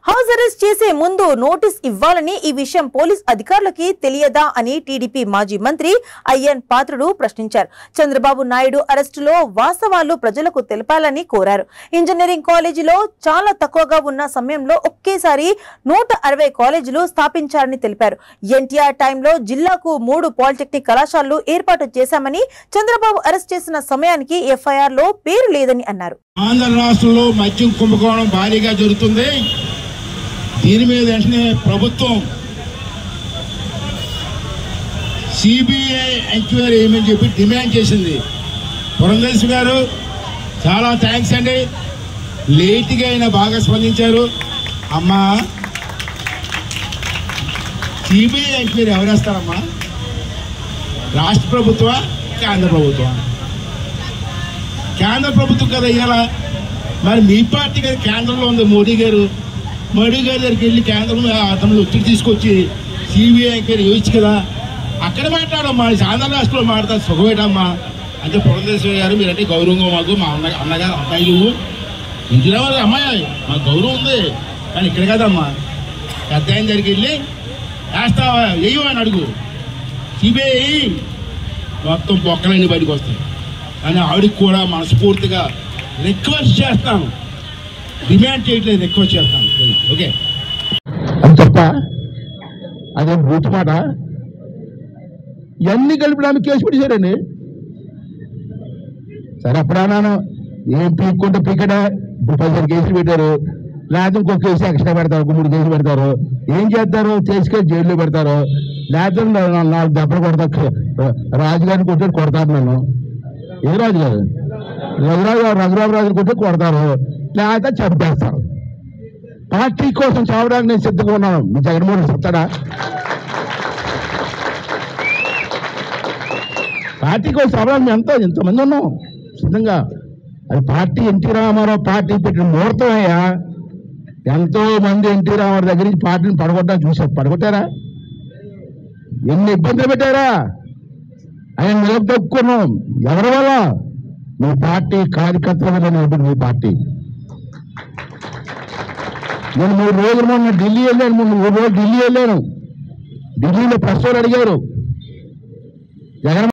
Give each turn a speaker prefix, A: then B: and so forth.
A: house arrest చేసే ముందు notice ఇవ్వాలని ఈ విషయం పోలీస్ అధికారులకి తెలియదా అని టీడీపీ మాజీ మంత్రి అయ్యన్ పాత్రుడు ప్రశ్నించారు చంద్రబాబు నాయుడు అరెస్టులో వాస్తవాలు ప్రజలకు తెలపాలని కోరారు ఇంజనీరింగ్ కాలేజీలో చాలా తక్కువగా ఉన్న సమయంలో ఒకేసారి నూట అరవై కాలేజీలు స్థాపించారని తెలిపారు ఎన్టీఆర్ టైంలో జిల్లాకు మూడు పాలిటెక్నిక్ కళాశాలలు ఏర్పాటు చేశామని చంద్రబాబు అరెస్ట్ చేసిన సమయానికి ఎఫ్ఐఆర్ లో పేరు లేదని అన్నారు
B: ఆంధ్ర రాష్ట్రంలో మద్యం కుంభకోణం భారీగా జరుగుతుంది దీని మీద వెంటనే ప్రభుత్వం సిబిఐ ఎంక్వైరీ ఏమని చెప్పి డిమాండ్ చేసింది పురంధేశ్వరి గారు చాలా థ్యాంక్స్ అండి లేట్గా అయినా బాగా స్పందించారు అమ్మా సిబిఐ ఎంక్వైరీ ఎవరేస్తారమ్మా రాష్ట్ర ప్రభుత్వా కేంద్ర ప్రభుత్వం కేంద్ర ప్రభుత్వం కదా ఇవాళ మరి మీ పార్టీ కదా కేంద్రంలో ఉంది మోడీ గారు మోడీ గారి దగ్గరికి వెళ్ళి కేంద్రం అతను ఒత్తిడి తీసుకొచ్చి సిబిఐ ఎంక్వైరీ వేయచ్చు కదా అక్కడ మాట్లాడమ్మా ఆంధ్ర రాష్ట్రంలో మాట్లాడతా సుఖమేటమ్మా అంటే పురంధేశ్వరి గారు మీరంటే గౌరవంగా మాకు మా అన్న అన్నగా అబ్బాయిలు ఇందిరాబాద్ అమ్మాయి మా గౌరవం ఉంది కానీ ఇక్కడ కదమ్మా పెద్ద ఆయన దగ్గరికి వెళ్ళి వేస్తావా వెయ్యు అని అడుగు సిబిఐ మొత్తం బొక్కలన్నీ బయటకు వస్తాయి అని ఆవిడకి కూడా మనస్ఫూర్తిగా రిక్వెస్ట్ చేస్తాను డిమాండ్ చేయట్లేదు రిక్వెస్ట్ చేస్తాను ఓకే
C: అని తప్ప అదే బూత్ మాట ఇవన్నీ కలిపడానికి కేసు పెట్టేశారండి సరే అప్పుడన్నాను ఏం పీక్కుంటే పీకడా ఇప్పుడు పదిహేను కేసులు పెట్టారు లేకపోతే ఇంకో కేసు ఎక్స్ట్రా పెడతారు ఒక మూడు కేసులు పెడతారు ఏం చేస్తారు తీసుకెళ్ళి జైల్లో పెడతారు లేకపోతే నా- నాలుగు దెబ్బలు కొడతారు రాజుగారిని కొట్టి కొడతారు నన్ను ఏ రాజు గారు రఘురాజు గారు రఘురావు రాజు కొట్టి కొడతారు లేకపోతే చంపేస్తారు పార్టీ కోసం చావడానికి నేను సిద్ధంగా ఉన్నాను మీ జగన్మోహన్ రెడ్డి చెప్తాడా పార్టీ కోసం చావడానికి మేము ఎంతో ఎంతమంది ఉన్నాం సిద్ధంగా అది పార్టీ ఎన్టీ రామారావు పార్టీ పెట్టిన ముహూర్తం అయ్యా ఎంతో మంది ఎన్టీ రామారావు దగ్గర నుంచి పార్టీని పడగొట్టడానికి చూసారు పడగొట్టారా ఎన్ని ఇబ్బందులు పెట్టారా ఆయన నిలదొక్కున్నాం ఎవరి వల్ల మీ పార్టీ కార్యకర్తల వల్ల నిలబడి మీ పార్టీ నేను మూడు రోజులు మొన్న ఢిల్లీ వెళ్ళాను మొన్న మూడు రోజులు ఢిల్లీ వెళ్ళాను ఢిల్లీలో ప్రశ్నలు అడిగారు జగన్